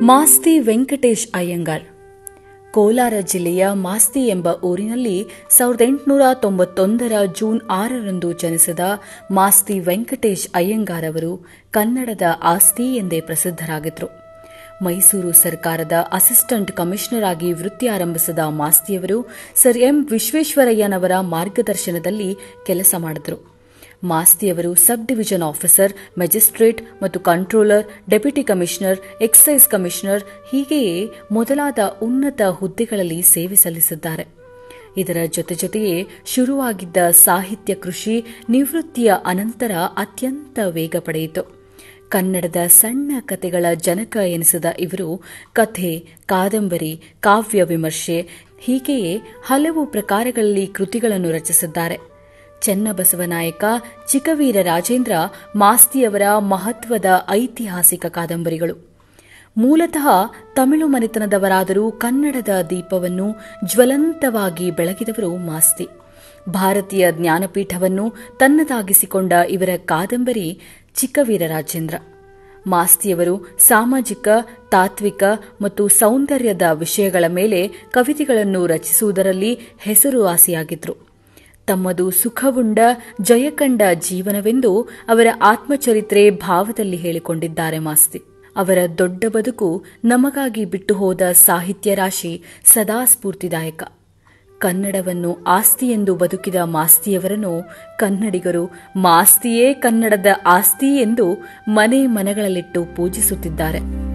ಮಾಸ್ತಿ ವೆಂಕಟೇಶ್ ಅಯ್ಯಂಗಾರ್ ಕೋಲಾರ ಜಿಲ್ಲೆಯ ಮಾಸ್ತಿ ಎಂಬ ಊರಿನಲ್ಲಿ ಸಾವಿರದ ಎಂಟುನೂರ ತೊಂಬತ್ತೊಂದರ ಜೂನ್ ಆರರಂದು ಜನಿಸಿದ ಮಾಸ್ತಿ ವೆಂಕಟೇಶ್ ಅಯ್ಯಂಗಾರ್ ಅವರು ಕನ್ನಡದ ಆಸ್ತಿ ಎಂದೇ ಪ್ರಸಿದ್ಧರಾಗಿದ್ದರು ಮೈಸೂರು ಸರ್ಕಾರದ ಅಸಿಸ್ಟೆಂಟ್ ಕಮಿಷನರ್ ಆಗಿ ವೃತ್ತಿ ಆರಂಭಿಸಿದ ಮಾಸ್ತಿಯವರು ಸರ್ ಎಂ ವಿಶ್ವೇಶ್ವರಯ್ಯನವರ ಮಾರ್ಗದರ್ಶನದಲ್ಲಿ ಕೆಲಸ ಮಾಡಿದರು ಮಾಸ್ತಿಯವರು ಸಬ್ ಡಿವಿಷನ್ ಆಫೀಸರ್ ಮೆಜಿಸ್ಟ್ರೇಟ್ ಮತ್ತು controller deputy commissioner excise commissioner ಹೀಗೆಯೇ ಮೊದಲಾದ ಉನ್ನತ ಹುದ್ದೆಗಳಲ್ಲಿ ಸೇವೆ ಸಲ್ಲಿಸಿದ್ದಾರೆ ಇದರ ಜೊತೆ ಜೊತೆಯೇ ಶುರುವಾಗಿದ್ದ ಸಾಹಿತ್ಯ ಕೃಷಿ ನಿವೃತ್ತಿಯ ಅನಂತರ ಅತ್ಯಂತ ವೇಗ ಪಡೆಯಿತು ಕನ್ನಡದ ಸಣ್ಣ ಕತೆಗಳ ಜನಕ ಎನಿಸಿದ ಇವರು ಕಥೆ ಕಾದಂಬರಿ ಕಾವ್ಯ ವಿಮರ್ಶೆ ಹೀಗೆಯೇ ಹಲವು ಪ್ರಕಾರಗಳಲ್ಲಿ ಕೃತಿಗಳನ್ನು ರಚಿಸಿದ್ದಾರೆ ಚೆನ್ನಬಸವನಾಯಕ ಚಿಕ್ಕವೀರ ರಾಜೇಂದ್ರ ಮಾಸ್ತಿಯವರ ಮಹತ್ವದ ಐತಿಹಾಸಿಕ ಕಾದಂಬರಿಗಳು ಮೂಲತಃ ತಮಿಳು ಮನೆತನದವರಾದರೂ ಕನ್ನಡದ ದೀಪವನ್ನು ಜ್ವಲಂತವಾಗಿ ಬೆಳಗಿದವರು ಮಾಸ್ತಿ ಭಾರತೀಯ ಜ್ಞಾನಪೀಠವನ್ನು ತನ್ನದಾಗಿಸಿಕೊಂಡ ಇವರ ಕಾದಂಬರಿ ಚಿಕ್ಕವೀರ ರಾಜೇಂದ್ರ ಮಾಸ್ತಿಯವರು ಸಾಮಾಜಿಕ ತಾತ್ವಿಕ ಮತ್ತು ಸೌಂದರ್ಯದ ವಿಷಯಗಳ ಮೇಲೆ ಕವಿತೆಗಳನ್ನು ರಚಿಸುವುದರಲ್ಲಿ ಹೆಸರುವಾಸಿಯಾಗಿದ್ದರು ತಮ್ಮದು ಸುಖವುಂಡ ಜಯಕಂಡ ಜೀವನವೆಂದು ಅವರ ಆತ್ಮಚರಿತ್ರೆ ಭಾವದಲ್ಲಿ ಹೇಳಿಕೊಂಡಿದ್ದಾರೆ ಮಾಸ್ತಿ ಅವರ ದೊಡ್ಡ ಬದುಕು ನಮಗಾಗಿ ಬಿಟ್ಟು ಹೋದ ಸಾಹಿತ್ಯ ರಾಶಿ ಸದಾ ಸ್ಫೂರ್ತಿದಾಯಕ ಕನ್ನಡವನ್ನು ಆಸ್ತಿ ಎಂದು ಬದುಕಿದ ಮಾಸ್ತಿಯವರನ್ನು ಕನ್ನಡಿಗರು ಮಾಸ್ತಿಯೇ ಕನ್ನಡದ ಆಸ್ತಿ ಎಂದು ಮನೆ ಮನೆಗಳಲ್ಲಿಟ್ಟು ಪೂಜಿಸುತ್ತಿದ್ದಾರೆ